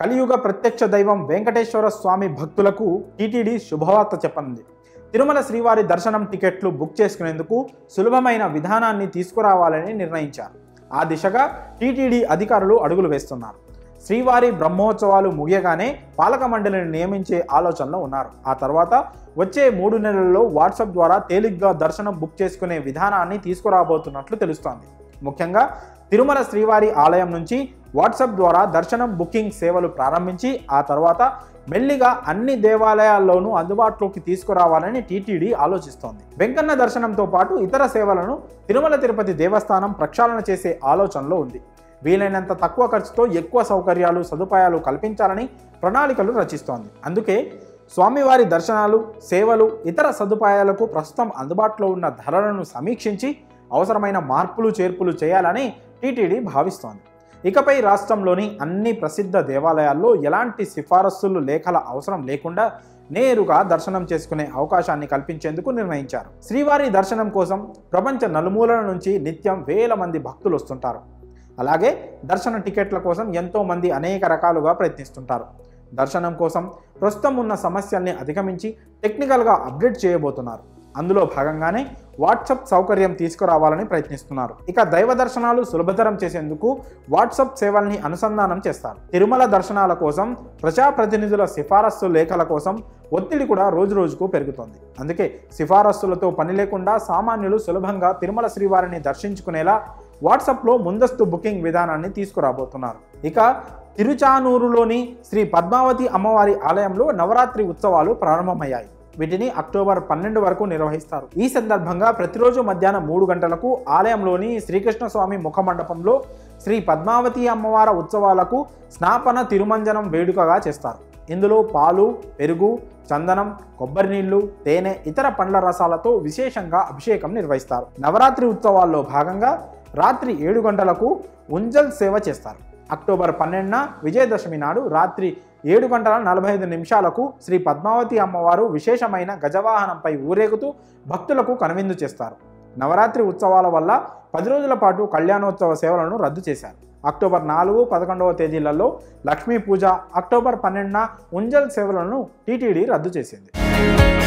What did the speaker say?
కలియుగ ప్రత్యక్ష దైవం వెంకటేశ్వర స్వామి భక్తులకు టీటీడీ శుభవార్త చెప్పనుంది తిరుమల శ్రీవారి దర్శనం టికెట్లు బుక్ చేసుకునేందుకు సులభమైన విధానాన్ని తీసుకురావాలని నిర్ణయించారు ఆ దిశగా టీటీడీ అధికారులు అడుగులు వేస్తున్నారు శ్రీవారి బ్రహ్మోత్సవాలు ముగియగానే పాలక మండలిని నియమించే ఆలోచనలో ఉన్నారు ఆ తర్వాత వచ్చే మూడు నెలల్లో వాట్సాప్ ద్వారా తేలిగ్గా దర్శనం బుక్ చేసుకునే విధానాన్ని తీసుకురాబోతున్నట్లు తెలుస్తోంది ముఖ్యంగా తిరుమల శ్రీవారి ఆలయం నుంచి వాట్సాప్ ద్వారా దర్శనం బుకింగ్ సేవలు ప్రారంభించి ఆ తర్వాత మెల్లిగా అన్ని దేవాలయాల్లోనూ అందుబాటులోకి తీసుకురావాలని టీటీడీ ఆలోచిస్తోంది వెంకన్న దర్శనంతో పాటు ఇతర సేవలను తిరుమల తిరుపతి దేవస్థానం ప్రక్షాళన చేసే ఆలోచనలో ఉంది వీలైనంత తక్కువ ఖర్చుతో ఎక్కువ సౌకర్యాలు సదుపాయాలు కల్పించాలని ప్రణాళికలు రచిస్తోంది అందుకే స్వామివారి దర్శనాలు సేవలు ఇతర సదుపాయాలకు ప్రస్తుతం అందుబాటులో ఉన్న ధరలను సమీక్షించి అవసరమైన మార్పులు చేర్పులు చేయాలని టీటీడీ భావిస్తోంది ఇకపై రాష్ట్రంలోని అన్ని ప్రసిద్ధ దేవాలయాల్లో ఎలాంటి సిఫారసులు లేఖల అవసరం లేకుండా నేరుగా దర్శనం చేసుకునే అవకాశాన్ని కల్పించేందుకు నిర్ణయించారు శ్రీవారి దర్శనం కోసం ప్రపంచ నలుమూలల నుంచి నిత్యం వేల మంది భక్తులు వస్తుంటారు అలాగే దర్శన టికెట్ల కోసం ఎంతో మంది అనేక రకాలుగా ప్రయత్నిస్తుంటారు దర్శనం కోసం ప్రస్తుతం ఉన్న సమస్యల్ని అధిగమించి టెక్నికల్గా అప్డేట్ చేయబోతున్నారు అందులో భాగంగానే వాట్సాప్ సౌకర్యం తీసుకురావాలని ప్రయత్నిస్తున్నారు ఇక దైవ దర్శనాలు సులభతరం చేసేందుకు వాట్సాప్ సేవల్ని అనుసంధానం చేస్తారు తిరుమల దర్శనాల కోసం ప్రజాప్రతినిధుల సిఫారసు లేఖల కోసం ఒత్తిడి కూడా రోజు రోజుకు పెరుగుతోంది అందుకే సిఫారసులతో పని లేకుండా సామాన్యులు సులభంగా తిరుమల శ్రీవారిని దర్శించుకునేలా వాట్సాప్లో ముందస్తు బుకింగ్ విధానాన్ని తీసుకురాబోతున్నారు ఇక తిరుచానూరులోని శ్రీ పద్మావతి అమ్మవారి ఆలయంలో నవరాత్రి ఉత్సవాలు ప్రారంభమయ్యాయి వీటిని అక్టోబర్ పన్నెండు వరకు నిర్వహిస్తారు ఈ సందర్భంగా ప్రతిరోజు మధ్యాహ్నం మూడు గంటలకు ఆలయంలోని శ్రీకృష్ణ స్వామి ముఖమండపంలో శ్రీ పద్మావతి అమ్మవార ఉత్సవాలకు స్నాపన తిరుమంజనం వేడుకగా చేస్తారు ఇందులో పాలు పెరుగు చందనం కొబ్బరి నీళ్లు తేనె ఇతర పండ్ల రసాలతో విశేషంగా అభిషేకం నిర్వహిస్తారు నవరాత్రి ఉత్సవాల్లో భాగంగా రాత్రి ఏడు గంటలకు ఉంజల్ సేవ చేస్తారు అక్టోబర్ పన్నెండున విజయదశమి నాడు రాత్రి ఏడు గంటల నలభై ఐదు నిమిషాలకు శ్రీ పద్మావతి అమ్మవారు విశేషమైన గజవాహనంపై ఊరేగుతూ భక్తులకు కనువిందు చేస్తారు నవరాత్రి ఉత్సవాల వల్ల పది రోజుల పాటు కళ్యాణోత్సవ సేవలను రద్దు చేశారు అక్టోబర్ నాలుగు పదకొండవ తేదీలలో లక్ష్మీ పూజ అక్టోబర్ పన్నెండున ఉంజల్ సేవలను టీటీడీ రద్దు చేసింది